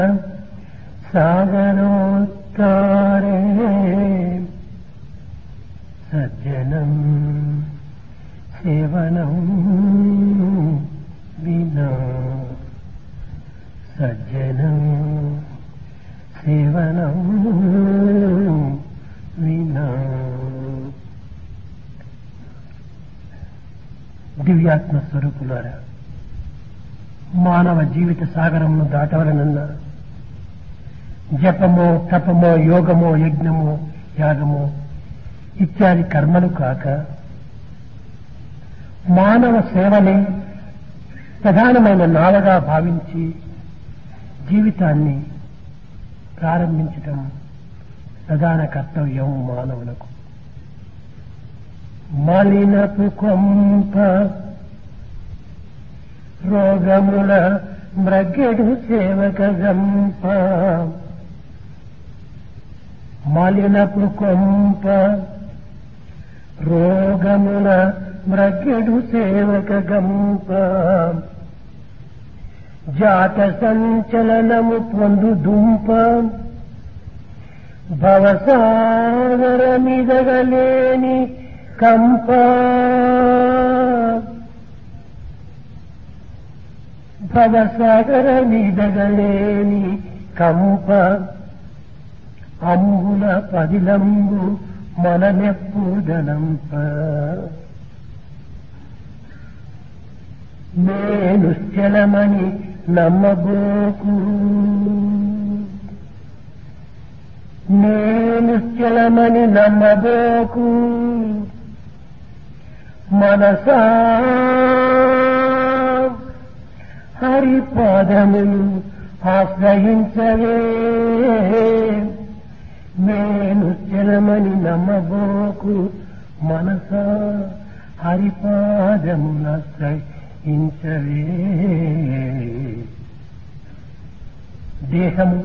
సాగరోత్తారే సజ్జనం సేవనం వినా సజ్జనం సేవనం వినా దివ్యాత్మ స్వరూపులారా మానవ జీవిత సాగరమును దాటవలనన్నా జపమో తపమో యోగమో యజ్ఞమో యాగమో ఇత్యాది కర్మలు కాక మానవ సేవని ప్రధానమైన నావగా భావించి జీవితాన్ని ప్రారంభించటం ప్రధాన కర్తవ్యం మానవులకు మలినపు కొంప రోగముల మ్రగెడు సేవక గంప మలినపు కొంప రోగముల మ్రగెడు సేవక గంప జాత సంచలనము పొందు దుంప భవసాగర మిదగలేని కంప భవసాగర మిదగలేని కంప అంబుల పదిలంబు మనమెప్పుదనంప నేను చలమని నమ్మబోకు నేను చలమని నమ్మబోకు మనసా హరిపాదములు ఆశ్రయించవే నేను చలమని నమ్మబోకు మనసా హరిపాదములాశ్రయించవే దేహము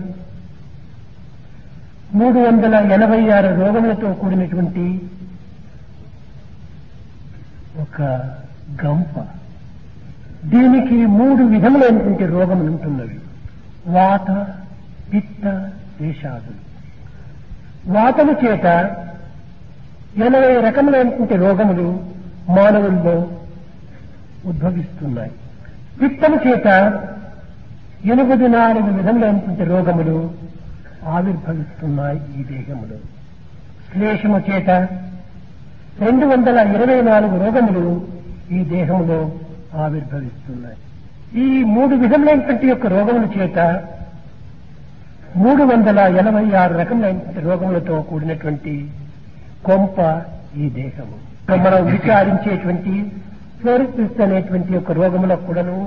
మూడు వందల ఎనభై ఆరు రోగములతో కూడినటువంటి ఒక గంప దీనికి మూడు విధములైనటువంటి రోగములు ఉంటున్నవి వాత పిత్త వేషాదులు వాతము చేత ఎనభై రకములైనటువంటి రోగములు మానవుల్లో ఉద్భవిస్తున్నాయి పిత్తము చేత ఎనిమిది నాలుగు విధములైనటువంటి రోగములు ఆవిర్భవిస్తున్నాయి ఈ దేహములో శ్లేషము చేత రెండు వందల ఇరవై నాలుగు రోగములు ఈ దేహంలో ఆవిర్భవిస్తున్నాయి ఈ మూడు విధములైనటువంటి యొక్క రోగముల చేత మూడు వందల ఎనభై ఆరు రకములైనటువంటి రోగములతో కూడినటువంటి కొంప ఈ దేహము మనం విచారించేటువంటి ఫ్లోరిసిస్ అనేటువంటి యొక్క రోగములకు కూడాను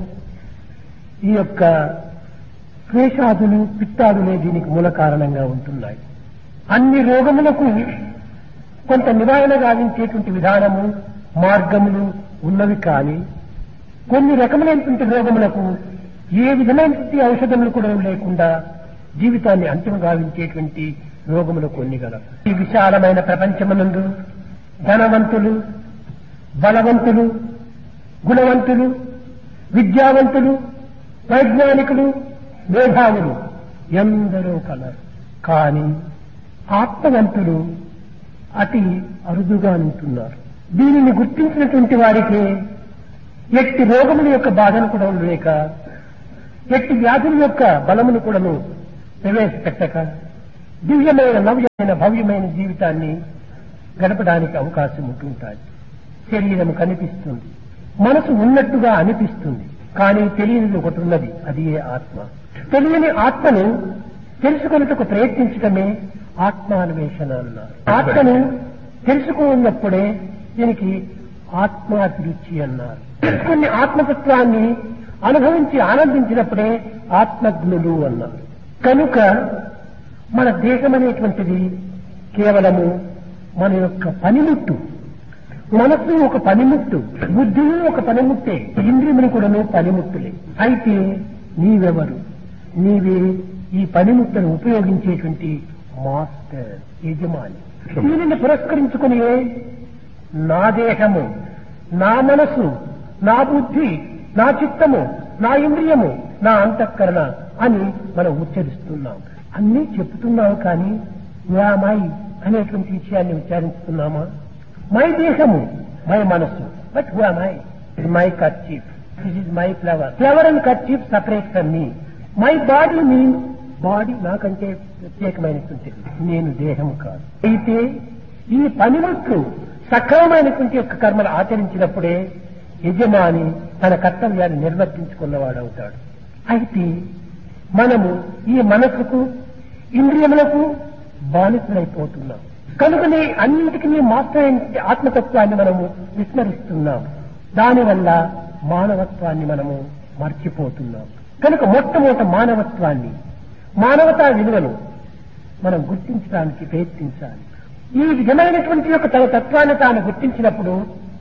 ఈ యొక్క క్లేశాదులు పిత్తాదులే దీనికి మూల కారణంగా ఉంటున్నాయి అన్ని రోగములకు కొంత నివారణ గావించేటువంటి విధానము మార్గములు ఉన్నవి కానీ కొన్ని రకములైనటువంటి రోగములకు ఏ విధమైనటువంటి ఔషధములు కూడా లేకుండా జీవితాన్ని అంతిమ గావించేటువంటి రోగములు కొన్ని గల ఈ విశాలమైన ప్రపంచమునందు ధనవంతులు బలవంతులు గుణవంతులు విద్యావంతులు వైజ్ఞానికులు మేధావులు ఎందరో కలరు కానీ ఆత్మవంతులు అతి అరుదుగా ఉంటున్నారు దీనిని గుర్తించినటువంటి వారికి ఎట్టి రోగముల యొక్క బాధను కూడా లేక ఎట్టి వ్యాధుల యొక్క బలమును కూడాను ప్రవేశపెట్టక దివ్యమైన నవ్యమైన భవ్యమైన జీవితాన్ని గడపడానికి అవకాశం ఉంటుంటాయి శరీరం కనిపిస్తుంది మనసు ఉన్నట్టుగా అనిపిస్తుంది కానీ తెలియనిది ఒకటి ఉన్నది అది ఏ ఆత్మ తెలియని ఆత్మను తెలుసుకున్నట్టుకు ప్రయత్నించడమే ఆత్మాన్వేషణ అన్నారు ఆత్మను తెలుసుకున్నప్పుడే దీనికి ఆత్మాభిరుచి అన్నారు తెలుసుకుని ఆత్మతత్వాన్ని అనుభవించి ఆనందించినప్పుడే ఆత్మజ్ఞులు అన్నారు కనుక మన దేశం అనేటువంటిది కేవలము మన యొక్క పనిముట్టు మనస్సు ఒక పనిముట్టు బుద్ధి ఒక పనిముట్టే ఇంద్రియములు కూడాను పనిముట్టులే అయితే నీవెవరు నీవే ఈ పనిముట్టును ఉపయోగించేటువంటి మాస్టర్ యజమాని దీనిని పురస్కరించుకుని నా దేహము నా మనసు నా బుద్ధి నా చిత్తము నా ఇంద్రియము నా అంతఃకరణ అని మనం ఉచ్చరిస్తున్నాం అన్నీ చెప్తున్నావు కానీ మై అనేటువంటి విషయాన్ని విచారిస్తున్నామా మై దేహము మై మనస్సు but my my kerchief this is my flower flower and kerchief separate from me my body means body నాకంటే ప్రత్యేకమైనటువంటిది నేను దేహము కాదు అయితే ఈ పనిముట్లు సక్రమమైనటువంటి యొక్క కర్మలు ఆచరించినప్పుడే యజమాని తన కర్తవ్యాన్ని నిర్వర్తించుకున్నవాడవుతాడు అయితే మనము ఈ మనసుకు ఇంద్రియములకు బానిసలైపోతున్నాం కనుకనే అన్నింటికీ మాస్టర్ అయిన ఆత్మతత్వాన్ని మనము విస్మరిస్తున్నాం దానివల్ల మానవత్వాన్ని మనము మర్చిపోతున్నాం కనుక మొట్టమొదట మానవత్వాన్ని మానవతా విలువను మనం గుర్తించడానికి ప్రయత్నించాలి ఈ విధమైనటువంటి యొక్క తన తత్వాన్ని తాను గుర్తించినప్పుడు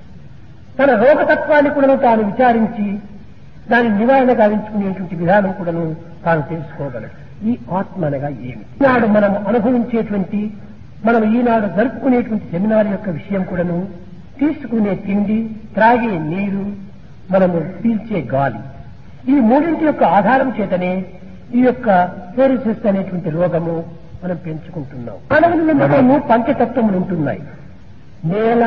తన రోగతత్వాన్ని కూడా తాను విచారించి దాని నివారణ గావించుకునేటువంటి విధానం కూడాను తాను తెలుసుకోగలడు ఈ ఆత్మ అనగా ఏమి ఈనాడు మనం అనుభవించేటువంటి మనం ఈనాడు జరుపుకునేటువంటి సెమినార్ యొక్క విషయం కూడాను తీసుకునే తిండి త్రాగే నీరు మనము పీల్చే గాలి ఈ మూడింటి యొక్క ఆధారం చేతనే ఈ యొక్క ఫెరిసిస్ అనేటువంటి రోగము మనం పెంచుకుంటున్నాం మానవుని ఎందుకు పంచతత్వములు ఉంటున్నాయి నేల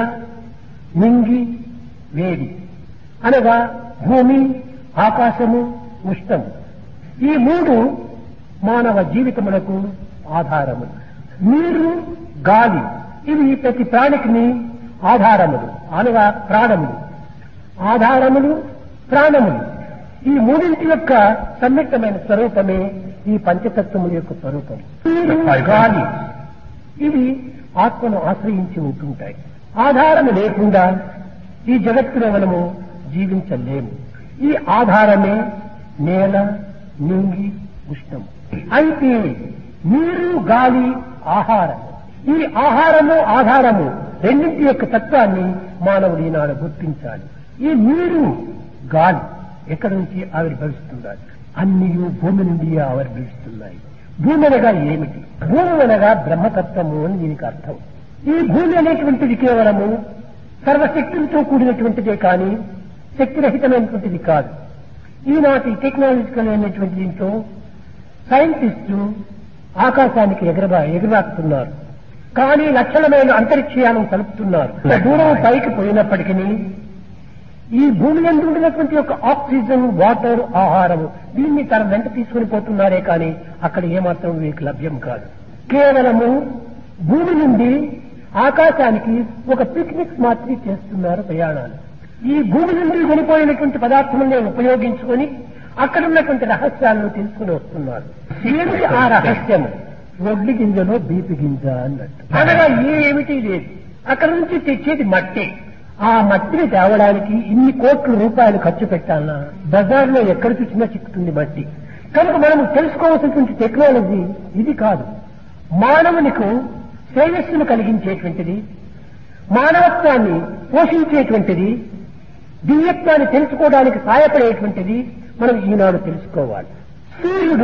మింగి వేడి అనగా భూమి ఆకాశము ఉష్ణము ఈ మూడు మానవ జీవితములకు ఆధారము నీరు గాలి ఇవి ప్రతి ప్రాణికిని ఆధారములు అనగా ప్రాణములు ఆధారములు ప్రాణములు ఈ మూడింటి యొక్క సమ్మిళితమైన స్వరూపమే ఈ పంచతత్వముల యొక్క స్వరూపం నీరు గాలి ఇవి ఆత్మను ఆశ్రయించి ఉంటుంటాయి ఆధారము లేకుండా ఈ జగత్తులో మనము జీవించలేము ఈ ఆధారమే నేల నింగి ఉష్ణం అయితే నీరు గాలి ఆహారం ఈ ఆహారము ఆధారము రెండింటి యొక్క తత్వాన్ని మానవుడు ఈనాడు గుర్తించాలి ఈ నీరు గాలి ఎక్కడి నుంచి ఆవిర్భవిస్తున్నారు అన్ని భూమి నుండి ఆవిర్భవిస్తున్నాయి భూమి అనగా ఏమిటి భూమి అనగా బ్రహ్మతత్వము అని దీనికి అర్థం ఈ భూమి అనేటువంటిది కేవలము సర్వశక్తులతో కూడినటువంటిదే కానీ శక్తిరహితమైనటువంటిది కాదు ఈనాటి టెక్నాలజికల్ అయినటువంటి దీంట్లో సైంటిస్టు ఆకాశానికి ఎగరబా ఎగురాకుతున్నారు కానీ లక్షణమైన అంతరిక్షయానం కలుపుతున్నారు దూరం పైకి పోయినప్పటికీ ఈ భూమి ఎందు ఉండినటువంటి యొక్క ఆక్సిజన్ వాటర్ ఆహారం దీన్ని తన వెంట తీసుకుని పోతున్నారే కానీ అక్కడ ఏమాత్రం మీకు లభ్యం కాదు కేవలము భూమి నుండి ఆకాశానికి ఒక పిక్నిక్ మాత్రమే చేస్తున్నారు ప్రయాణాలు ఈ భూమి నుండి వెళ్ళిపోయినటువంటి పదార్థములనే ఉపయోగించుకొని అక్కడ ఉన్నటువంటి రహస్యాలను తెలుసుకుని వస్తున్నారు ఏమిటి ఆ రహస్యము వడ్లి గింజలో బీపి గింజ అన్నట్టు అనగా ఏమిటి లేదు అక్కడ నుంచి తెచ్చేది మట్టి ఆ మట్టిని తేవడానికి ఇన్ని కోట్ల రూపాయలు ఖర్చు పెట్టాలన్నా బజార్లో ఎక్కడ చూసినా చిక్కుతుంది మట్టి కనుక మనం తెలుసుకోవాల్సినటువంటి టెక్నాలజీ ఇది కాదు మానవునికు శ్రేయస్సును కలిగించేటువంటిది మానవత్వాన్ని పోషించేటువంటిది దివ్యత్వాన్ని తెలుసుకోవడానికి సహాయపడేటువంటిది మనం ఈనాడు తెలుసుకోవాలి సూర్యుడు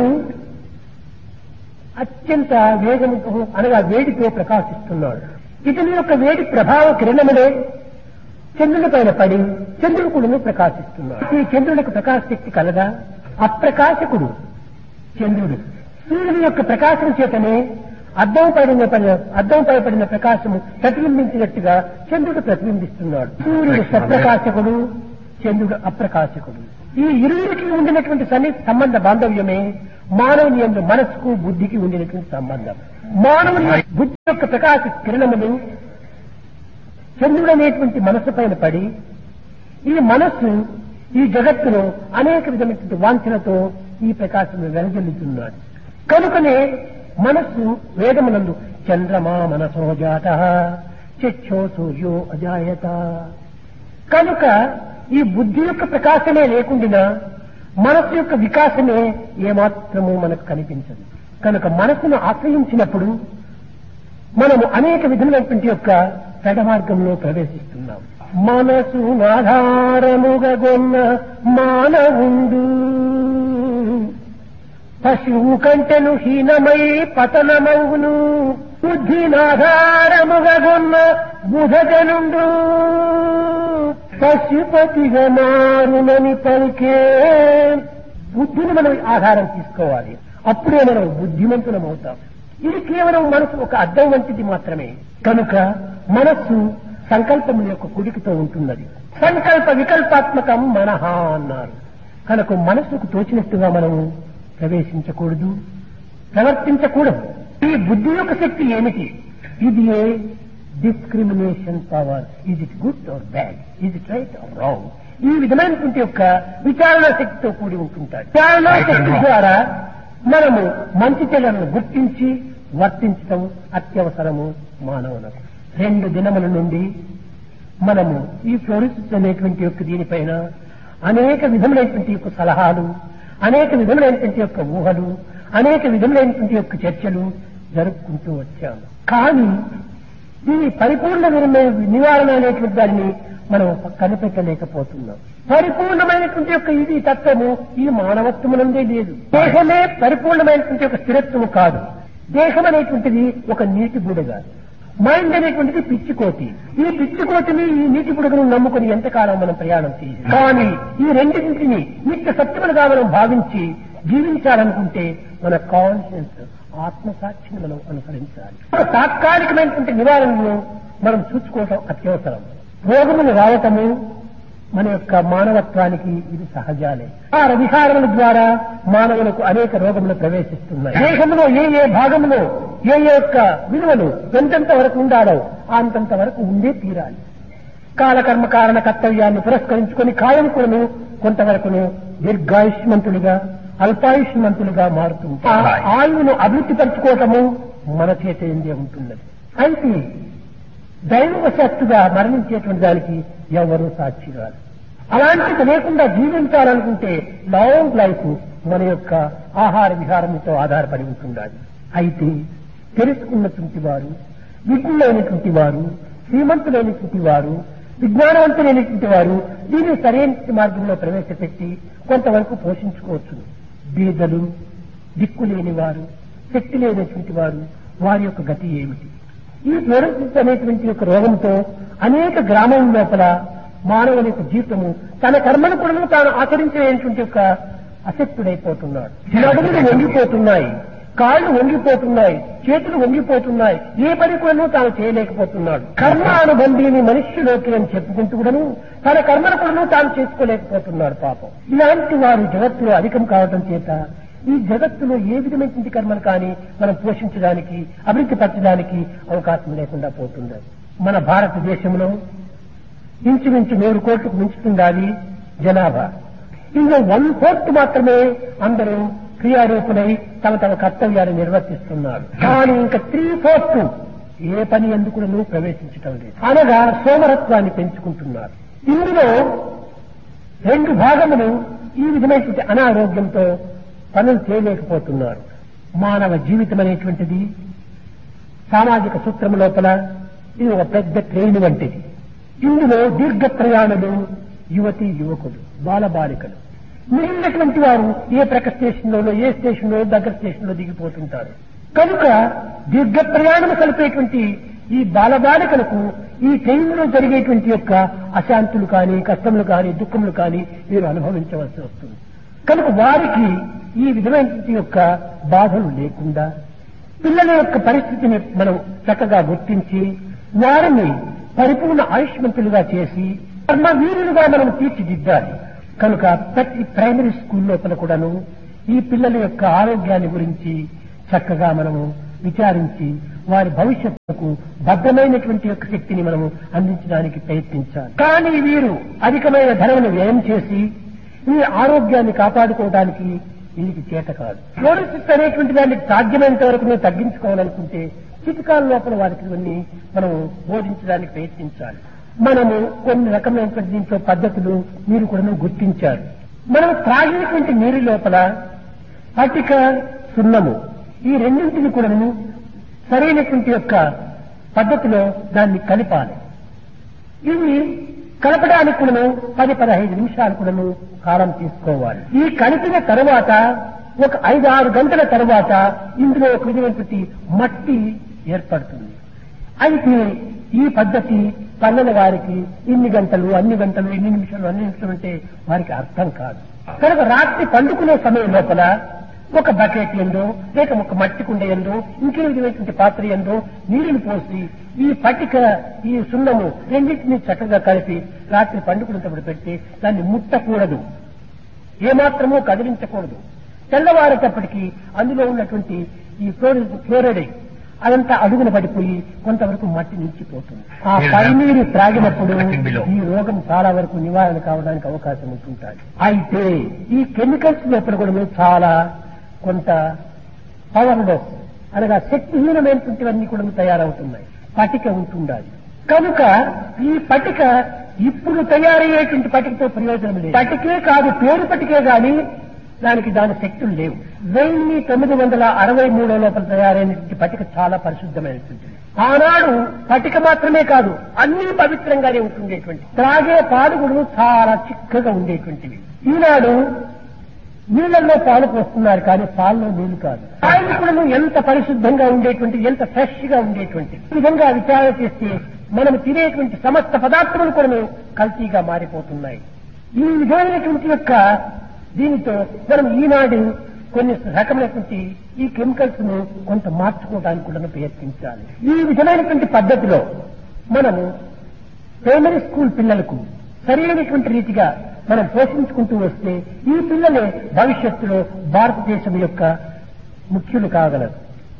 అత్యంత వేగంతో అనగా వేడితో ప్రకాశిస్తున్నాడు ఇతని యొక్క వేడి ప్రభావ కిరణములే చంద్రుని పైన పడి చంద్రుడు కూడా ప్రకాశిస్తున్నాడు ఈ చంద్రునికి ప్రకాశ శక్తి కలదా అప్రకాశకుడు చంద్రుడు సూర్యుని యొక్క ప్రకాశం చేతనే అద్దం పడిన అద్దం పైపడిన ప్రకాశము ప్రతిబింబించినట్టుగా చంద్రుడు ప్రతిబింబిస్తున్నాడు సూర్యుడు సప్రకాశకుడు చంద్రుడు అప్రకాశకుడు ఈ ఇరువురికి ఉండినటువంటి సన్ని సంబంధ బాంధవ్యమే మానవుని యొక్క మనసుకు బుద్ధికి ఉండినటువంటి సంబంధం మానవుని బుద్ధి యొక్క ప్రకాశ కిరణములు చంద్రుడు అనేటువంటి మనస్సు పైన పడి ఈ మనస్సు ఈ జగత్తులో అనేక విధమైనటువంటి వాంఛనతో ఈ ప్రకాశం వెలజల్లుతున్నాడు కనుకనే మనస్సు వేదమునందు చంద్రమా మనసో జాత చచ్చో సూర్యో అజాయత కనుక ఈ బుద్ధి యొక్క ప్రకాశమే లేకుండా మనస్సు యొక్క వికాసమే ఏమాత్రము మనకు కనిపించదు కనుక మనస్సును ఆశ్రయించినప్పుడు మనము అనేక విధమైనటువంటి యొక్క పెడ మార్గంలో ప్రవేశిస్తున్నాం మనసు ఆధారముగా గొన్న మానవుండు పశువు కంటెను హీనమై పతనమవును బుద్ధినాధారముగా గొన్న బుధజనుండు పశుపతిగా మారునని పలికే బుద్ధిని మనం ఆధారం తీసుకోవాలి అప్పుడే మనం బుద్ధిమంతులం అవుతాం ఇది కేవలం మనసు ఒక అద్దం వంటిది మాత్రమే కనుక మనస్సు సంకల్పముల యొక్క కుడికితో ఉంటున్నది సంకల్ప వికల్పాత్మకం మనహ అన్నారు కనుక మనస్సుకు తోచినట్టుగా మనము ప్రవేశించకూడదు ప్రవర్తించకూడదు ఈ బుద్ధి యొక్క శక్తి ఏమిటి ఇది ఏ discrimination power is it good or bad is it right or wrong ఈ విధమైనటువంటి యొక్క విచారణ శక్తితో కూడి ఉంటుంటాడు విచారణ శక్తి ద్వారా మనము మంచి చెడులను గుర్తించి వర్తించటం అత్యవసరము మానవులకు రెండు దినముల నుండి మనము ఈ ఫ్లోరిసిస్ అనేటువంటి యొక్క దీనిపైన అనేక విధములైనటువంటి యొక్క సలహాలు అనేక విధములైనటువంటి యొక్క ఊహలు అనేక విధములైనటువంటి యొక్క చర్చలు జరుపుకుంటూ వచ్చాము కానీ దీని పరిపూర్ణ నిర్ణయ నివారణ అనేటువంటి దాన్ని మనం కనిపెట్టలేకపోతున్నాం పరిపూర్ణమైనటువంటి యొక్క ఇది తత్వము ఈ మానవత్వమునందే లేదు దేహమే పరిపూర్ణమైనటువంటి ఒక స్థిరత్వము కాదు దేహం అనేటువంటిది ఒక నీటి బుడగ మైండ్ అనేటువంటిది పిచ్చికోతి ఈ పిచ్చికోతిని ఈ నీటి బుడగను నమ్ముకుని ఎంతకాలం మనం ప్రయాణం చేయాలి కానీ ఈ రెండింటిని నిత్య సత్యములుగా మనం భావించి జీవించాలనుకుంటే మన కాన్షియన్స్ ఆత్మసాక్షిని మనం అనుసరించాలి తాత్కాలికమైనటువంటి నివారణను మనం చూసుకోవటం అత్యవసరం రోగములు రావటము మన యొక్క మానవత్వానికి ఇది సహజాలే ఆ విహారముల ద్వారా మానవులకు అనేక రోగములు ప్రవేశిస్తున్నాయి దేహంలో ఏ ఏ భాగంలో ఏ ఏ యొక్క విలువలు ఎంతెంత వరకు ఉండాలో అంతంత వరకు ఉండే తీరాలి కాలకర్మ కారణ కర్తవ్యాన్ని పురస్కరించుకొని కాయనికులను కొంతవరకును దీర్ఘాయుష్మంతులుగా అల్పాయుష్మంతులుగా మారుతుంది ఆ ఆయువును అభివృద్ధి పరచుకోవటము మన చేత ఏందే ఉంటున్నది అయితే దైవవశత్తుగా మరణించేటువంటి దానికి ఎవరు సాక్షి కాదు అలాంటిది లేకుండా జీవించాలనుకుంటే లాంగ్ లైఫ్ మన యొక్క ఆహార విహారంతో ఆధారపడి ఉంటుండాలి అయితే తెలుసుకున్నటువంటి వారు విజ్ఞులైనటువంటి వారు శ్రీమంతులైనటువంటి వారు విజ్ఞానవంతులైనటువంటి వారు దీన్ని సరైన మార్గంలో ప్రవేశపెట్టి కొంతవరకు పోషించుకోవచ్చు బీదలు దిక్కులేని వారు శక్తి లేనటువంటి వారు వారి యొక్క గతి ఏమిటి ఈ ఫ్లోరెన్సిస్ అనేటువంటి యొక్క రోగంతో అనేక గ్రామం లోపల మానవుని యొక్క జీవితము తన కర్మను కూడా తాను ఆచరించేటువంటి యొక్క అశక్తుడైపోతున్నాడు నడుములు వంగిపోతున్నాయి కాళ్ళు వంగిపోతున్నాయి చేతులు వంగిపోతున్నాయి ఏ పని కూడా తాను చేయలేకపోతున్నాడు కర్మ అనుబంధిని మనుష్యులోకి అని చెప్పుకుంటూ కూడాను తన కర్మను కూడా తాను చేసుకోలేకపోతున్నాడు పాపం ఇలాంటి వారు జగత్తులో అధికం కావడం చేత ఈ జగత్తులో ఏ విధమైనటువంటి కర్మను కానీ మనం పోషించడానికి అభివృద్ధి పరచడానికి అవకాశం లేకుండా పోతుంది మన భారతదేశంలో ఇంచుమించు నూరు కోట్లకు మించుతుండాలి జనాభా ఇందులో వన్ ఫోర్త్ మాత్రమే అందరూ క్రియారూపులై తమ తమ కర్తవ్యాన్ని నిర్వర్తిస్తున్నారు కానీ ఇంకా త్రీ ఫోర్త్ ఏ పని ఎందుకు ప్రవేశించటం లేదు అనగా సోమరత్వాన్ని పెంచుకుంటున్నారు ఇందులో రెండు భాగములు ఈ విధమైనటువంటి అనారోగ్యంతో పనులు చేయలేకపోతున్నారు మానవ జీవితం అనేటువంటిది సామాజిక సూత్రం లోపల ఇది ఒక పెద్ద ట్రైన్ వంటిది ఇందులో దీర్ఘ ప్రయాణులు యువతి యువకులు బాలబాలికలు మిగిలినటువంటి వారు ఏ ప్రక్క స్టేషన్లోనో ఏ స్టేషన్లో దగ్గర స్టేషన్లో దిగిపోతుంటారు కనుక దీర్ఘ ప్రయాణం కలిపేటువంటి ఈ బాలబాలికలకు ఈ ట్రైన్లో జరిగేటువంటి యొక్క అశాంతులు కానీ కష్టములు కానీ దుఃఖములు కానీ మీరు అనుభవించవలసి వస్తుంది కనుక వారికి ఈ విధమైనటువంటి యొక్క బాధలు లేకుండా పిల్లల యొక్క పరిస్థితిని మనం చక్కగా గుర్తించి వారిని పరిపూర్ణ ఆయుష్మంతులుగా చేసి కర్మవీరులుగా మనం తీర్చిదిద్దాలి కనుక ప్రతి ప్రైమరీ స్కూల్ లోపల కూడాను ఈ పిల్లల యొక్క ఆరోగ్యాన్ని గురించి చక్కగా మనము విచారించి వారి భవిష్యత్తుకు భద్రమైనటువంటి యొక్క శక్తిని మనము అందించడానికి ప్రయత్నించాలి కానీ వీరు అధికమైన ధనమును వ్యయం చేసి ఈ ఆరోగ్యాన్ని కాపాడుకోవడానికి వీరికి చేత కాదు ఫ్లోరోసిస్ అనేటువంటి దాన్ని సాధ్యమైనంత వరకు మేము తగ్గించుకోవాలనుకుంటే చిటికాల లోపల వారికి ఇవన్నీ మనం బోధించడానికి ప్రయత్నించాలి మనము కొన్ని రకమైనటువంటి దీంట్లో పద్ధతులు మీరు కూడా గుర్తించారు మనం త్రాగినటువంటి నీరు లోపల పటిక సున్నము ఈ రెండింటిని కూడా సరైనటువంటి యొక్క పద్ధతిలో దాన్ని కలిపాలి ఇవి కలపడానికి కూడాను పది పదహైదు నిమిషాలు కూడాను కాలం తీసుకోవాలి ఈ కలిపిన తరువాత ఒక ఐదు ఆరు గంటల తరువాత ఇందులో ఒక విధమైనటువంటి మట్టి ఏర్పడుతుంది అయితే ఈ పద్ధతి పల్లెల వారికి ఇన్ని గంటలు అన్ని గంటలు ఇన్ని నిమిషాలు అన్ని నిమిషాలు అంటే వారికి అర్థం కాదు కనుక రాత్రి పండుకునే సమయం లోపల ఒక బకెట్ ఎందో లేక ఒక మట్టి కుండ ఎందో ఇంకే విధమైనటువంటి పాత్ర ఎందో నీళ్లు పోసి ఈ పట్టిక ఈ సున్నము రెండింటినీ చక్కగా కలిపి రాత్రి పండుకునేటప్పుడు పెట్టి దాన్ని ముట్టకూడదు ఏమాత్రమూ కదిలించకూడదు తెల్లవారేటప్పటికి అందులో ఉన్నటువంటి ఈ ఫ్లోరైడ్ ఫ్లోరైడ్ అదంతా అడుగున పడిపోయి కొంతవరకు మట్టి నిలిచిపోతుంది ఆ పైనీరు త్రాగినప్పుడు ఈ రోగం చాలా వరకు నివారణ కావడానికి అవకాశం ఉంటుంటాయి అయితే ఈ కెమికల్స్ లోపల కూడా చాలా కొంత పవర్లెస్ అనగా శక్తిహీనమైనటువంటివన్నీ కూడా తయారవుతున్నాయి పటిక ఉంటుండాలి కనుక ఈ పటిక ఇప్పుడు తయారయ్యేటువంటి పటికతో ప్రయోజనం లేదు పటికే కాదు పేరు పటికే గాని దానికి దాని శక్తులు లేవు వెయ్యి తొమ్మిది వందల అరవై మూడో లోపల తయారైనటువంటి పటిక చాలా పరిశుద్ధమైనటువంటిది ఆనాడు పటిక మాత్రమే కాదు అన్ని పవిత్రంగానే ఉంటుండేటువంటి త్రాగే పాలు కూడా చాలా చిక్కగా ఉండేటువంటివి ఈనాడు నీళ్ళల్లో పాలు పోస్తున్నారు కానీ పాలలో నీళ్లు కాదు ఆయిల్ కూడా ఎంత పరిశుద్ధంగా ఉండేటువంటి ఎంత ఫ్రెష్ గా ఉండేటువంటి ఈ విధంగా విచారణ చేస్తే మనం తినేటువంటి సమస్త పదార్థములు కూడా కల్తీగా మారిపోతున్నాయి ఈ విధమైనటువంటి యొక్క దీనితో మనం ఈనాడు కొన్ని రకమైనటువంటి ఈ కెమికల్స్ ను కొంత మార్చుకోవడానికి కూడా ప్రయత్నించాలి ఈ విధమైనటువంటి పద్ధతిలో మనము ప్రైమరీ స్కూల్ పిల్లలకు సరైనటువంటి రీతిగా మనం పోషించుకుంటూ వస్తే ఈ పిల్లలే భవిష్యత్తులో భారతదేశం యొక్క ముఖ్యులు కాగలరు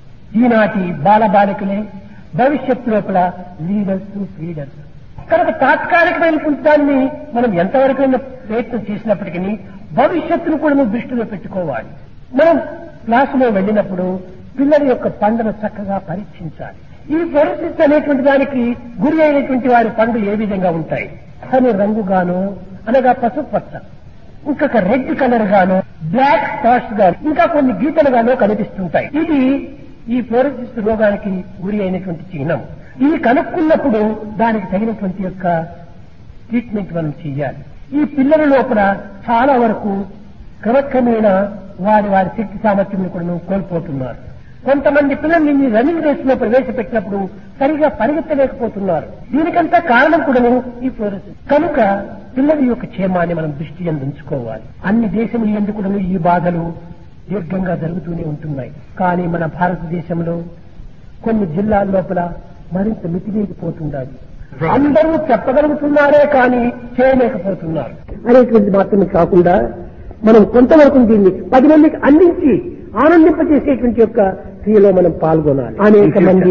ఈనాటి బాలబాలికలే భవిష్యత్తు లోపల లీడర్స్ లీడర్స్ కనుక తాత్కాలికమైనటువంటి దాన్ని మనం ఎంతవరకైనా ప్రయత్నం చేసినప్పటికీ భవిష్యత్తును కూడా మనం దృష్టిలో పెట్టుకోవాలి మనం క్లాసులో వెళ్ళినప్పుడు పిల్లల యొక్క పండును చక్కగా పరీక్షించాలి ఈ పరిస్థితి అనేటువంటి దానికి గురి అయినటువంటి వారి పండ్లు ఏ విధంగా ఉంటాయి అని రంగుగాను అనగా పసుపు పచ్చ ఇంకొక రెడ్ కలర్ గాను బ్లాక్ స్పాట్స్ గాను ఇంకా కొన్ని గీతలు గాను కనిపిస్తుంటాయి ఇది ఈ ఫ్లోరోసిస్ రోగానికి గురి అయినటువంటి చిహ్నం ఇది కనుక్కున్నప్పుడు దానికి తగినటువంటి యొక్క ట్రీట్మెంట్ మనం చేయాలి ఈ పిల్లల లోపల చాలా వరకు క్రమక్రమేణా వారి వారి శక్తి సామర్థ్యం కూడా కోల్పోతున్నారు కొంతమంది పిల్లల్ని ఈ రన్నింగ్ రేస్ లో ప్రవేశపెట్టినప్పుడు సరిగా పరిగెత్తలేకపోతున్నారు దీనికంతా కారణం కూడాను ఈ ఫ్లోరోసిస్ కనుక పిల్లల యొక్క క్షేమాన్ని మనం దృష్టి ఉంచుకోవాలి అన్ని దేశములు ఎందుకు ఈ బాధలు దీర్ఘంగా జరుగుతూనే ఉంటున్నాయి కానీ మన భారతదేశంలో కొన్ని జిల్లాల లోపల మరింత మితిమీరిపోతుండాలి అందరూ చెప్పగలుగుతున్నారే కానీ చేయలేకపోతున్నారు అనేటువంటిది మాత్రమే కాకుండా మనం కొంతవరకు దీన్ని పది మందికి అందించి ఆనందింపజేసేటువంటి యొక్క క్రియలో మనం పాల్గొనాలి అనేక మంది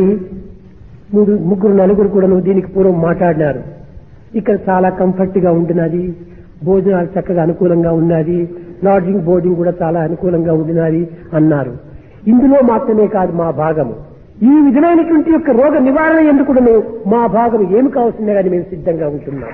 మూడు ముగ్గురు నలుగురు కూడా దీనికి పూర్వం మాట్లాడినారు ఇక్కడ చాలా కంఫర్ట్ గా ఉంటున్నది భోజనాలు చక్కగా అనుకూలంగా ఉన్నది లాడ్జింగ్ బోర్డింగ్ కూడా చాలా అనుకూలంగా ఉండినది అన్నారు ఇందులో మాత్రమే కాదు మా భాగము ఈ విధమైనటువంటి యొక్క రోగ నివారణ ఎందుకును మా భాగం ఏమి కావాల్సిందే కానీ మేము సిద్ధంగా ఉంటున్నాం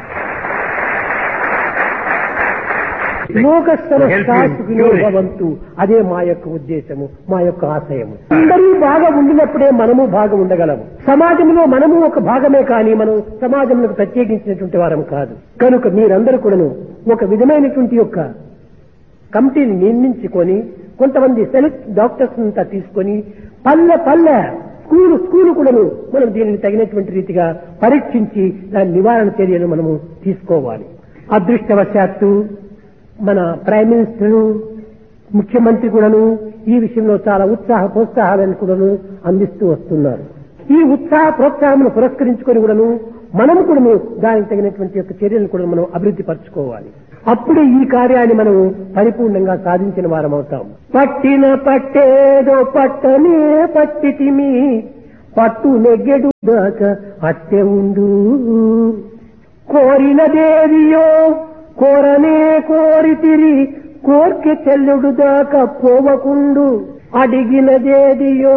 లోక సమస్తాసుకునే భవంతు అదే మా యొక్క ఉద్దేశము మా యొక్క ఆశయము అందరూ బాగా ఉండినప్పుడే మనము బాగా ఉండగలము సమాజంలో మనము ఒక భాగమే కానీ మనం సమాజంలో ప్రత్యేకించినటువంటి వారం కాదు కనుక మీరందరూ కూడాను ఒక విధమైనటువంటి యొక్క కమిటీని నిర్మించుకొని కొంతమంది సెలెక్ట్ డాక్టర్స్ అంతా తీసుకొని పల్లె పల్లె స్కూలు స్కూలు కూడాను మనం దీనిని తగినటువంటి రీతిగా పరీక్షించి దాని నివారణ చర్యలు మనము తీసుకోవాలి అదృష్టవశాత్తు మన ప్రైమ్ మినిస్టర్ ముఖ్యమంత్రి కూడాను ఈ విషయంలో చాలా ఉత్సాహ ప్రోత్సాహాలను కూడాను అందిస్తూ వస్తున్నారు ఈ ఉత్సాహ ప్రోత్సాహమును పురస్కరించుకొని కూడాను మనము కూడాను దానికి తగినటువంటి యొక్క చర్యలను కూడా మనం అభివృద్ధి పరచుకోవాలి అప్పుడే ఈ కార్యాన్ని మనం పరిపూర్ణంగా సాధించిన వారం అవుతాం పట్టిన పట్టేదో పట్టనే పట్టితిమి పట్టు నెగ్గెడు దాకా అట్టె ఉండు కోరినదేదియో కోరనే కోరితిరి కోర్కె చెల్లుడు దాకా పోవకుండు అడిగినదేదియో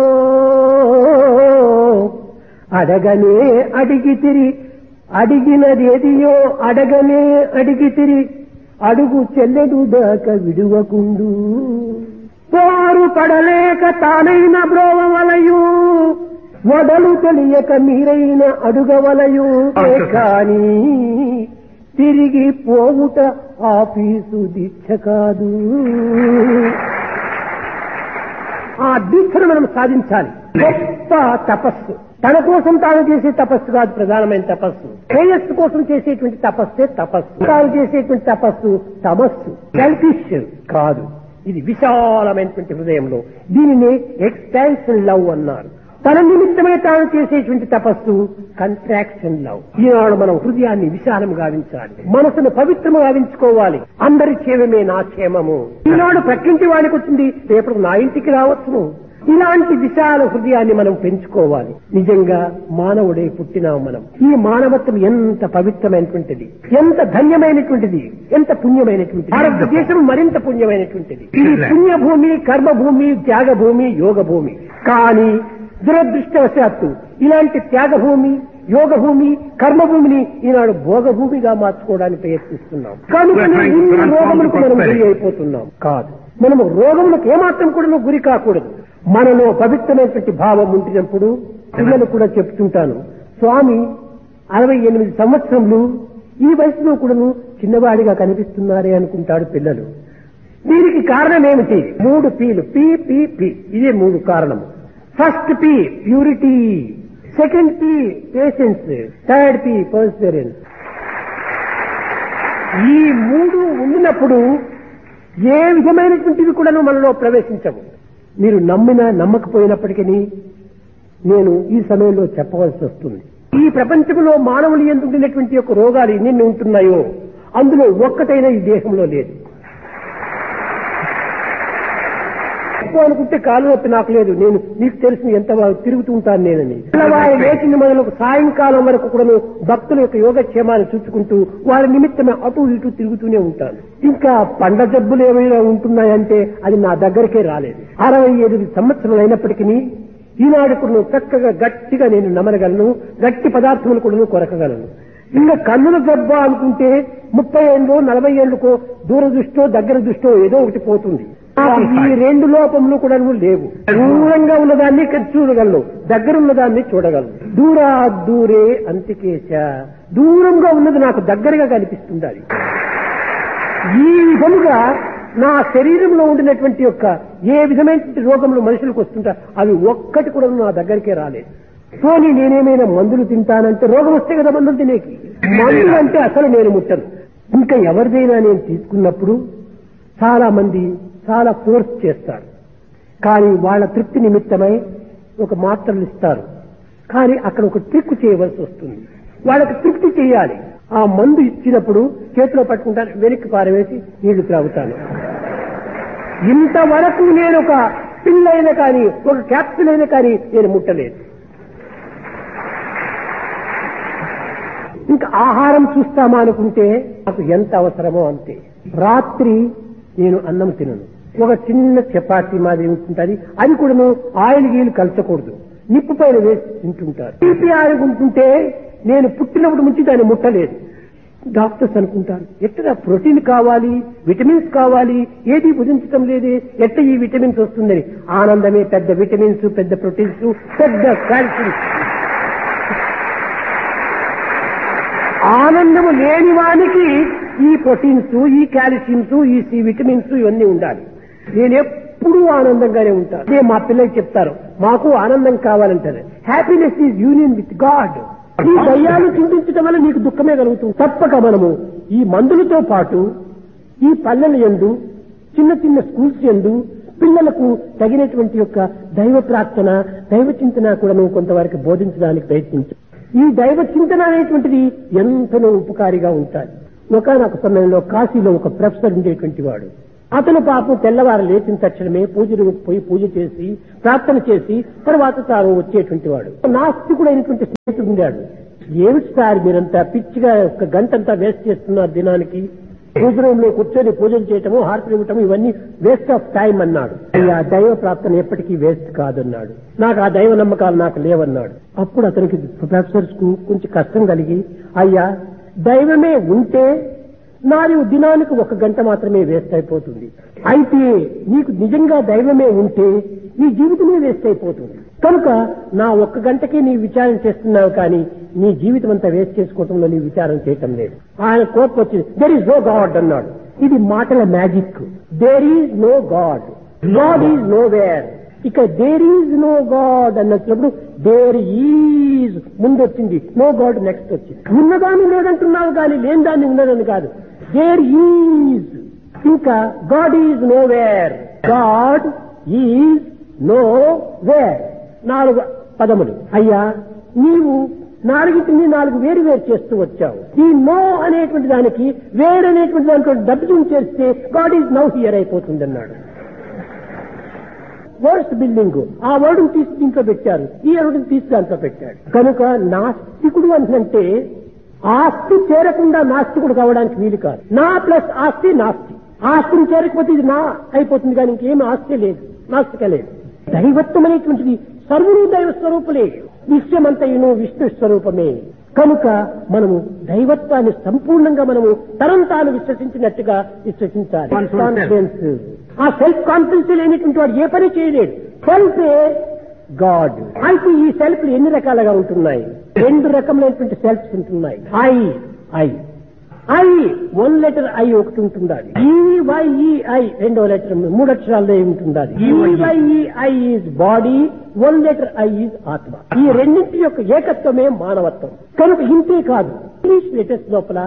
అడగనే అడిగితిరి అడిగినదేదియో అడగనే అడిగితిరి అడుగు చెల్లెడు దాకా విడువకుండు పోరు పడలేక తానైన బ్రోవలయు వడలు తెలియక మీరైన అడుగవలయు కానీ తిరిగి పోవుట ఆఫీసు దీక్ష కాదు ఆ దీక్షను మనం సాధించాలి గొప్ప తపస్సు తన కోసం తాను చేసే తపస్సు కాదు ప్రధానమైన తపస్సు శ్రేయస్సు కోసం చేసేటువంటి తపస్సే తపస్సు తాను చేసేటువంటి తపస్సు తమస్సు సెల్ఫిష్ కాదు ఇది విశాలమైనటువంటి హృదయంలో దీనిని ఎక్స్పాన్షన్ లవ్ అన్నారు తన నిమిత్తమే తాను చేసేటువంటి తపస్సు కంట్రాక్షన్ లవ్ ఈనాడు మనం హృదయాన్ని విశాలం గావించాలి మనసును పవిత్రము గావించుకోవాలి అందరి క్షేమమే నా క్షేమము ఈనాడు ప్రకృతి వాడికి వచ్చింది రేపు నా ఇంటికి రావచ్చును ఇలాంటి విశాల హృదయాన్ని మనం పెంచుకోవాలి నిజంగా మానవుడే పుట్టినాం మనం ఈ మానవత్వం ఎంత పవిత్రమైనటువంటిది ఎంత ధన్యమైనటువంటిది ఎంత పుణ్యమైనటువంటిది భారతదేశం మరింత పుణ్యమైనటువంటిది ఇది పుణ్యభూమి కర్మభూమి త్యాగభూమి యోగ భూమి కానీ దురదృష్టవశాత్తు ఇలాంటి త్యాగభూమి యోగ భూమి కర్మభూమిని ఈనాడు భోగభూమిగా మార్చుకోవడానికి ప్రయత్నిస్తున్నాం కనుకనే ఇన్ని రోగములకు మనం గురి అయిపోతున్నాం కాదు మనము రోగములకు ఏమాత్రం కూడా గురి కాకూడదు మనలో పవిత్రమైనటువంటి భావం ఉంటున్నప్పుడు పిల్లలు కూడా చెప్తుంటాను స్వామి అరవై ఎనిమిది సంవత్సరములు ఈ వయసులో కూడాను చిన్నవాడిగా కనిపిస్తున్నారే అనుకుంటాడు పిల్లలు దీనికి కారణం ఏమిటి మూడు పీలు పి పి పి ఇదే మూడు కారణము first P purity second P patience third P perseverance ఈ మూడు ఉండినప్పుడు ఏ విధమైనటువంటివి కూడాను మనలో ప్రవేశించవు మీరు నమ్మినా నమ్మకపోయినప్పటికీ నేను ఈ సమయంలో చెప్పవలసి వస్తుంది ఈ ప్రపంచంలో మానవులు ఎందుకున్నటువంటి యొక్క రోగాలు ఎన్ని ఉంటున్నాయో అందులో ఒక్కటైనా ఈ దేహంలో లేదు ఎక్కువ అనుకుంటే కాలు నొప్పి నాకు లేదు నేను నీకు తెలిసిన ఎంత తిరుగుతూ ఉంటాను నేనని వారి లేచిన మొదలు సాయంకాలం వరకు కూడా భక్తుల యొక్క యోగక్షేమాన్ని చూసుకుంటూ వారి నిమిత్తమే అటు ఇటు తిరుగుతూనే ఉంటాను ఇంకా పండ జబ్బులు ఏమైనా ఉంటున్నాయంటే అది నా దగ్గరకే రాలేదు అరవై ఎనిమిది సంవత్సరాలు అయినప్పటికీ ఈనాడు కూడా చక్కగా గట్టిగా నేను నమరగలను గట్టి పదార్థములు కూడా కొరకగలను ఇంకా కన్నుల జబ్బ అనుకుంటే ముప్పై ఏళ్ళు నలభై ఏళ్ళకో దూర దృష్టో దగ్గర దృష్టో ఏదో ఒకటి పోతుంది నాకు ఈ రెండు లోపములు కూడా లేవు దూరంగా ఉన్నదాన్ని చూడగలను దగ్గర ఉన్నదాన్ని చూడగలను దూరా దూరే అంతికేశ దూరంగా ఉన్నది నాకు దగ్గరగా కనిపిస్తుంది అది ఈ విధముగా నా శరీరంలో ఉండినటువంటి యొక్క ఏ విధమైనటువంటి రోగములు మనుషులకు వస్తుంటా అవి ఒక్కటి కూడా నా దగ్గరికే రాలేదు పోనీ నేనేమైనా మందులు తింటానంటే రోగం వస్తే కదా మందులు తినేకి మందులు అంటే అసలు నేను ముట్టను ఇంకా ఎవరిదైనా నేను తీసుకున్నప్పుడు చాలా మంది చాలా ఫోర్స్ చేస్తారు కానీ వాళ్ళ తృప్తి నిమిత్తమై ఒక మాత్రలు ఇస్తారు కానీ అక్కడ ఒక ట్రిక్ చేయవలసి వస్తుంది వాళ్ళకి తృప్తి చేయాలి ఆ మందు ఇచ్చినప్పుడు చేతిలో పట్టుకుంటాను వెనక్కి పారవేసి నీళ్లు త్రాగుతాను ఇంతవరకు నేను ఒక పిల్ అయినా కానీ ఒక క్యాప్సిల్ అయినా కానీ నేను ముట్టలేదు ఇంకా ఆహారం చూస్తామా అనుకుంటే నాకు ఎంత అవసరమో అంతే రాత్రి నేను అన్నం తినను ఒక చిన్న చపాతీ మాదిరి ఉంటుంటుంది అది కూడాను ఆయిల్ గీలు కలచకూడదు నిప్పు పైన వేసి తింటుంటారు తీపి ఆడుకుంటుంటే నేను పుట్టినప్పుడు నుంచి దాన్ని ముట్టలేదు డాక్టర్స్ అనుకుంటారు ఎట్లా ప్రోటీన్ కావాలి విటమిన్స్ కావాలి ఏది భుజించటం లేదే ఎట్ట ఈ విటమిన్స్ వస్తుందని ఆనందమే పెద్ద విటమిన్స్ పెద్ద ప్రోటీన్స్ పెద్ద కాల్షియమ్స్ ఆనందము లేని వానికి ఈ ప్రోటీన్స్ ఈ కాల్షియమ్స్ ఈ సి విటమిన్స్ ఇవన్నీ ఉండాలి నేను ఎప్పుడూ ఆనందంగానే ఉంటాను అదే మా పిల్లలు చెప్తారు మాకు ఆనందం కావాలంటారు happiness is union with God ఈ దయ్యాలు చింతించడం వల్ల నీకు దుఃఖమే కలుగుతుంది తప్పక మనము ఈ మందులతో పాటు ఈ పల్లెల ఎందు చిన్న చిన్న స్కూల్స్ ఎందు పిల్లలకు తగినటువంటి యొక్క దైవ ప్రార్థన దైవ చింతన కూడా నువ్వు కొంతవరకు బోధించడానికి ప్రయత్నించు ఈ దైవ చింతన అనేటువంటిది ఎంతనో ఉపకారిగా ఉంటాయి ఒకనొక సమయంలో కాశీలో ఒక ప్రొఫెసర్ ఉండేటువంటి వాడు అతను పాపం తెల్లవారు లేచిన తక్షణమే పూజలు పోయి పూజ చేసి ప్రార్థన చేసి తర్వాత తాను వచ్చేటువంటి వాడు నాస్తికుడైనటువంటి స్నేహితుడు ఉండాడు ఏమిటి సార్ మీరంతా పిచ్చిగా ఒక గంటంతా వేస్ట్ చేస్తున్నారు దినానికి పూజ రూమ్ లో కూర్చొని పూజలు చేయటము హారతులు ఇవ్వటము ఇవన్నీ వేస్ట్ ఆఫ్ టైం అన్నాడు ఆ దైవ ప్రార్థన ఎప్పటికీ వేస్ట్ కాదన్నాడు నాకు ఆ దైవ నమ్మకాలు నాకు లేవన్నాడు అప్పుడు అతనికి ప్రొఫెసర్స్ కు కొంచెం కష్టం కలిగి అయ్యా దైవమే ఉంటే నాది దినానికి ఒక గంట మాత్రమే వేస్ట్ అయిపోతుంది అయితే నీకు నిజంగా దైవమే ఉంటే నీ జీవితమే వేస్ట్ అయిపోతుంది కనుక నా ఒక్క గంటకే నీ విచారం చేస్తున్నావు కానీ నీ జీవితం అంతా వేస్ట్ చేసుకోవటంలో నీ విచారం చేయటం లేదు ఆయన కోపం వచ్చింది దెర్ ఈజ్ నో గాడ్ అన్నాడు ఇది మాటల magic there is no God God is nowhere ఇక దేర్ ఈజ్ నో గాడ్ అన్నప్పుడు దేర్ ఈజ్ ముందు వచ్చింది నో గాడ్ నెక్స్ట్ వచ్చింది ఉన్నదాన్ని లేదంటున్నావు కానీ లేని దాన్ని ఉన్నదని కాదు దేర్ ఈజ్ ఇంకా God is nowhere God is nowhere నాలుగు పదములు అయ్యా నీవు నాలుగింటిని నాలుగు వేరు వేరు చేస్తూ వచ్చావు ఈ నో అనేటువంటి దానికి వేరు అనేటువంటి దానికి డబ్బు చేస్తే గాడ్ ఈజ్ నౌ హియర్ అయిపోతుంది అన్నాడు వర్డ్స్ బిల్డింగ్ ఆ వర్డ్ తీసి దీంట్లో పెట్టారు ఈ వర్డ్ తీసి దాంట్లో పెట్టాడు కనుక నాస్తికుడు అంటే ఆస్తి చేరకుండా నాస్తికుడు కావడానికి వీలు కాదు నా ప్లస్ ఆస్తి నాస్తి ఆస్తిని చేరకపోతే ఇది నా అయిపోతుంది కానీ ఇంకేం ఆస్తి లేదు నాస్తిక లేదు దైవత్వం అనేటువంటిది సర్వులు దైవ స్వరూపులే విశ్వమంతయును విష్ణు స్వరూపమే కనుక మనము దైవత్వాన్ని సంపూర్ణంగా మనము తరం తాను విశ్వసించినట్టుగా విశ్వసించాలి Confidence. కాన్ఫిడెన్స్ ఆ సెల్ఫ్ కాన్ఫిడెన్స్ లేనటువంటి వాడు ఏ పని చేయలేడు సెల్ఫ్ గాడ్ అయితే ఈ సెల్ఫ్ ఎన్ని రకాలుగా ఉంటున్నాయి రెండు రకములైనటువంటి సెల్ఫ్స్ ఉంటున్నాయి I I I one letter I ఒకటి ఉంటుండాలి ఈవైఈఐ రెండో లెటర్ మూడు అక్షరాల్లో ఉంటుండాలి ఈవైఈఐ is body one letter I is ఆత్మ ఈ రెండింటి యొక్క ఏకత్వమే మానవత్వం కనుక ఇంతే కాదు ఇంగ్లీష్ లెటర్స్ లోపల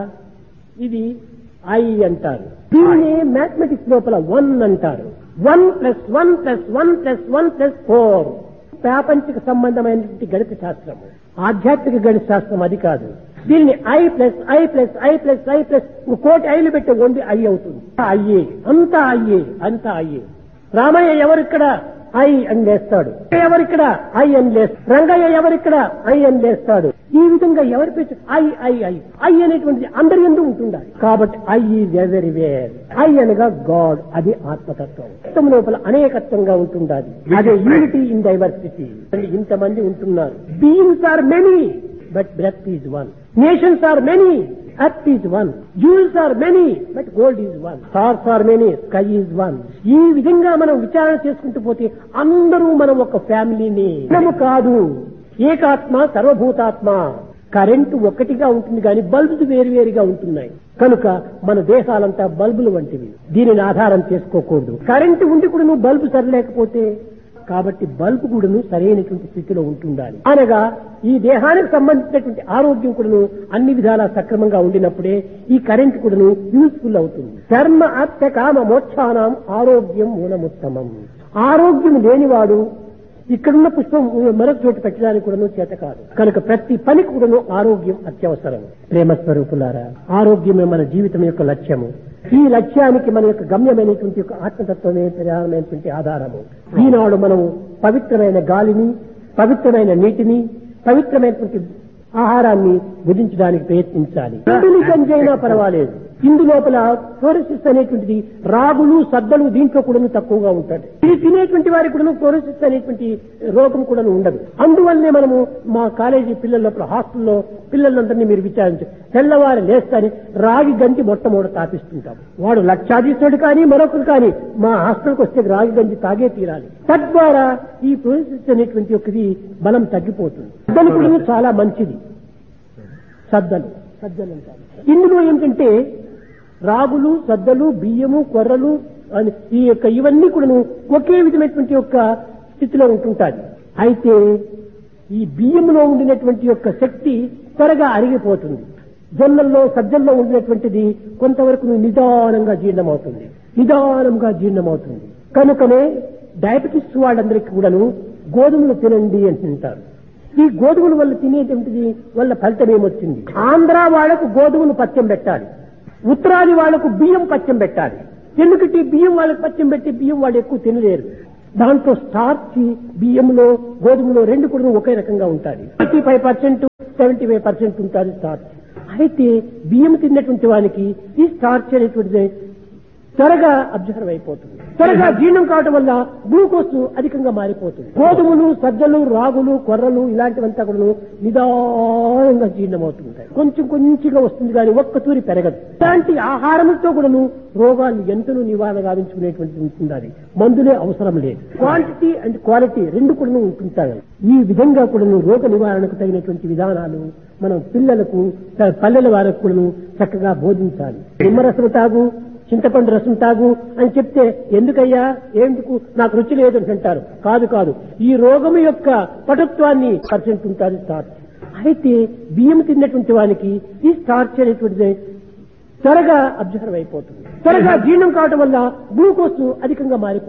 ఇది ఐ అంటారు దీన్ని మ్యాథమెటిక్స్ లోపల వన్ అంటారు one plus one plus one plus one plus four ప్రాపంచిక సంబంధమైనటువంటి గణిత శాస్త్రం ఆధ్యాత్మిక గణిత శాస్త్రం అది కాదు దీనిని I plus I plus I plus I plus కోటి ఐలు పెట్టి వండి ఐ అవుతుంది అయ్యే అంతా అయ్యే అంతా అయ్యే రామయ్య ఎవరిక్కడ ఐ అని లేస్తాడు ఎవరిక్కడ ఐ అని లేస్తాడు రంగయ్య ఎవరిక్కడ ఐ అని లేస్తాడు ఈ విధంగా ఎవరి పేరు ఐ ఐ ఐ ఐ అనేటువంటిది అందరి ఎందు ఉంటుండాలి కాబట్టి ఐ ఈజ్ ఎవరి వేర్ ఐ అనగా గాడ్ అది ఆత్మతత్వం తత్వం లోపల అనేకత్వంగా ఉంటుండాలి అదే యూనిటీ ఇన్ డైవర్సిటీ ఇంతమంది ఉంటున్నారు beings are many but breath is one nations are many earth is one jewels are many but gold is one stars are many sky is one ఈ విధంగా మనం విచారణ చేసుకుంటూ పోతే అందరూ మనం ఒక ఫ్యామిలీని మనము కాదు ఏకాత్మ సర్వభూతాత్మ కరెంటు ఒక్కటిగా ఉంటుంది కానీ బల్బులు వేరువేరుగా ఉంటున్నాయి కనుక మన దేహాలంతా బల్బులు వంటివి దీనిని ఆధారం చేసుకోకూడదు కరెంటు ఉండి కూడా నువ్వు బల్బు సరిలేకపోతే కాబట్టి బల్బు కూడాను సరైనటువంటి స్థితిలో ఉంటుండాలి అనగా ఈ దేహానికి సంబంధించినటువంటి ఆరోగ్యం కూడాను అన్ని విధాలా సక్రమంగా ఉండినప్పుడే ఈ కరెంట్ కూడాను యూస్ఫుల్ అవుతుంది ధర్మ అర్థ కామ మోక్షానం ఆరోగ్యం మూలముత్తమం ఆరోగ్యం లేనివాడు ఇక్కడున్న పుష్పం మరొక చోటు పెట్టడానికి కూడాను చేత కాదు కనుక ప్రతి పనికి కూడాను ఆరోగ్యం అత్యవసరం ప్రేమ స్వరూపులారా ఆరోగ్యమే మన జీవితం యొక్క లక్ష్యము ఈ లక్ష్యానికి మన యొక్క గమ్యమైనటువంటి యొక్క ఆత్మతత్వమే ప్రధానమైనటువంటి ఆధారము ఈనాడు మనము పవిత్రమైన గాలిని పవిత్రమైన నీటిని పవిత్రమైనటువంటి ఆహారాన్ని భుజించడానికి ప్రయత్నించాలి ఇంటిని గంజైనా పర్వాలేదు ఇందు లోపల ఫ్లోరోసిస్ అనేటువంటిది రాగులు సద్దలు దీంట్లో కూడా తక్కువగా ఉంటుంది ఇది తినేటువంటి వారికి కూడా ఫ్లోరోసిస్ అనేటువంటి రోగం కూడా ఉండదు అందువల్లనే మనము మా కాలేజీ పిల్లల లోపల హాస్టల్లో పిల్లలందరినీ మీరు విచారించు తెల్లవారు లేస్తాని రాగి గంజి మొట్టమొదటి తాపిస్తుంటాం వాడు లక్షాధీశుడు కానీ మరొకరు కానీ మా హాస్టల్కి వస్తే రాగి గంజి తాగే తీరాలి తద్వారా ఈ ఫ్లోరోసిస్ అనేటువంటి ఒకది బలం తగ్గిపోతుంది సద్దలు కూడా చాలా మంచిది సద్దలు సద్దలు అంటారు ఇందులో ఏంటంటే రాగులు సద్దలు బియ్యము కొర్రలు అని ఈ యొక్క ఇవన్నీ కూడాను ఒకే విధమైనటువంటి యొక్క స్థితిలో ఉంటుంటాయి అయితే ఈ బియ్యంలో ఉండినటువంటి యొక్క శక్తి త్వరగా అరిగిపోతుంది జొన్నల్లో సజ్జల్లో ఉండినటువంటిది కొంతవరకు నిదానంగా జీర్ణమవుతుంది నిదానంగా జీర్ణమవుతుంది కనుకనే డయాబెటిస్ వాళ్ళందరికీ కూడాను గోధుమలు తినండి అంటుంటారు ఈ గోధుమల వల్ల తినేటువంటిది వల్ల ఫలితం ఏమొచ్చింది ఆంధ్ర వాళ్లకు గోధుమలు పచ్చం పెట్టాలి ఉత్తరాది వాళ్లకు బియ్యం పచ్చం పెట్టాలి ఎందుకంటే ఈ బియ్యం వాళ్ళకి పచ్చం పెట్టి బియ్యం వాళ్ళు ఎక్కువ తినలేరు దాంట్లో స్టార్చ్ బియ్యంలో గోధుమలో రెండు కూడా ఒకే రకంగా ఉంటాయి thirty five percent seventy five percent ఉంటుంది స్టార్చ్ అయితే బియ్యం తిన్నటువంటి వానికి ఈ స్టార్చ్ అనేటువంటిది త్వరగా అబ్జర్వ్ అయిపోతుంది త్వరగా జీర్ణం కావడం వల్ల గ్లూకోజ్ అధికంగా మారిపోతుంది గోధుమలు సజ్జలు రాగులు కొర్రలు ఇలాంటివంతా కూడా నిదానంగా జీర్ణమవుతుంటాయి కొంచెం కొంచెంగా వస్తుంది కానీ ఒక్క తూరి పెరగదు ఇలాంటి ఆహారంతో కూడాను రోగాలు ఎంతనూ నివారణ గావించుకునేటువంటి ఉంటుండాలి మందులే అవసరం లేదు క్వాంటిటీ అండ్ క్వాలిటీ రెండు కూడా ఉంటుంటాయి ఈ విధంగా కూడాను రోగ నివారణకు తగినటువంటి విధానాలు మనం పిల్లలకు పల్లెల వారికి కూడాను చక్కగా బోధించాలి నిమ్మరసం తాగు చింతపండు రసం తాగు అని చెప్తే ఎందుకయ్యా ఎందుకు నాకు రుచి లేదు అని అంటారు కాదు కాదు ఈ రోగం యొక్క పటుత్వాన్ని పర్సెంట్ ఉంటుంది స్టార్చ్ అయితే బియ్యం తిన్నటువంటి వానికి ఈ స్టార్చ్ అనేటువంటిది త్వరగా అబ్జర్వ్ అయిపోతుంది త్వరగా జీర్ణం కావటం వల్ల గ్లూకోజ్ అధికంగా మారిపోతుంది